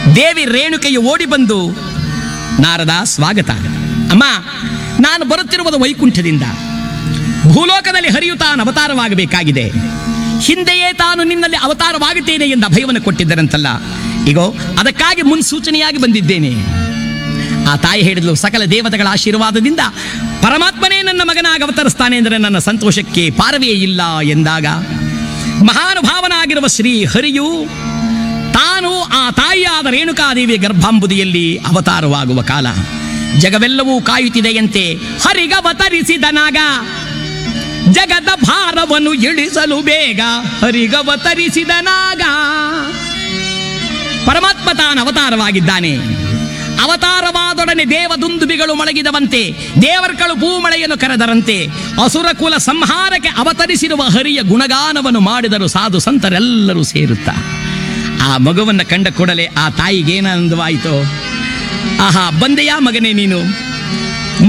ದೇವಿ ರೇಣುಕೆಯು ಓಡಿ ಬಂದು ನಾರದ ಸ್ವಾಗತ ಅಮ್ಮ ನಾನು ಬರುತ್ತಿರುವುದು ವೈಕುಂಠದಿಂದ ಭೂಲೋಕದಲ್ಲಿ ಹರಿಯುತ್ತಾನ ಅವತಾರವಾಗಬೇಕಾಗಿದೆ ಹಿಂದೆಯೇ ತಾನು ನಿನ್ನಲ್ಲಿ ಅವತಾರವಾಗುತ್ತೇನೆ ಎಂದ ಭಯವನ್ನು ಕೊಟ್ಟಿದ್ದರಂತಲ್ಲ ಈಗೋ ಅದಕ್ಕಾಗಿ ಮುನ್ಸೂಚನೆಯಾಗಿ ಬಂದಿದ್ದೇನೆ ಆ ತಾಯಿ ಹೇಳಿದ್ಲು ಸಕಲ ದೇವತೆಗಳ ಆಶೀರ್ವಾದದಿಂದ ಪರಮಾತ್ಮನೇ ನನ್ನ ಮಗನಾಗಿ ಅವತರಿಸ್ತಾನೆ ಎಂದರೆ ನನ್ನ ಸಂತೋಷಕ್ಕೆ ಪಾರವೇ ಇಲ್ಲ ಎಂದಾಗ ಮಹಾನುಭಾವನಾಗಿರುವ ಶ್ರೀ ಹರಿಯು ತಾನು ಆ ತಾಯಿಯಾದ ರೇಣುಕಾದೇವಿಯ ಗರ್ಭಾಂಬುದಿಯಲ್ಲಿ ಅವತಾರವಾಗುವ ಕಾಲ ಜಗವೆಲ್ಲವೂ ಕಾಯುತ್ತಿದೆಯಂತೆ ಹರಿಗವತರಿಸಿದ ನಾಗ ಜಗದ ಭಾರವನ್ನು ಇಳಿಸಲು ಬೇಗ ಹರಿಗವತರಿಸಿದ ನಾಗ ಪರಮಾತ್ಮ ತಾನು ಅವತಾರವಾಗಿದ್ದಾನೆ ಅವತಾರವಾದೊಡನೆ ದೇವದುಂದುಬಿಗಳು ಮೊಳಗಿದವಂತೆ ದೇವರ್ಗಳು ಭೂಮಳೆಯನ್ನು ಕರೆದರಂತೆ ಅಸುರ ಕುಲ ಸಂಹಾರಕ್ಕೆ ಅವತರಿಸಿರುವ ಹರಿಯ ಗುಣಗಾನವನ್ನು ಮಾಡಿದರು ಸಾಧು ಸಂತರೆಲ್ಲರೂ ಸೇರುತ್ತಾ ಆ ಮಗುವನ್ನು ಕಂಡ ಕೂಡಲೇ ಆ ತಾಯಿಗೇನಾನಂದವಾಯಿತು ಆಹಾ ಬಂದೆಯಾ ಮಗನೇ ನೀನು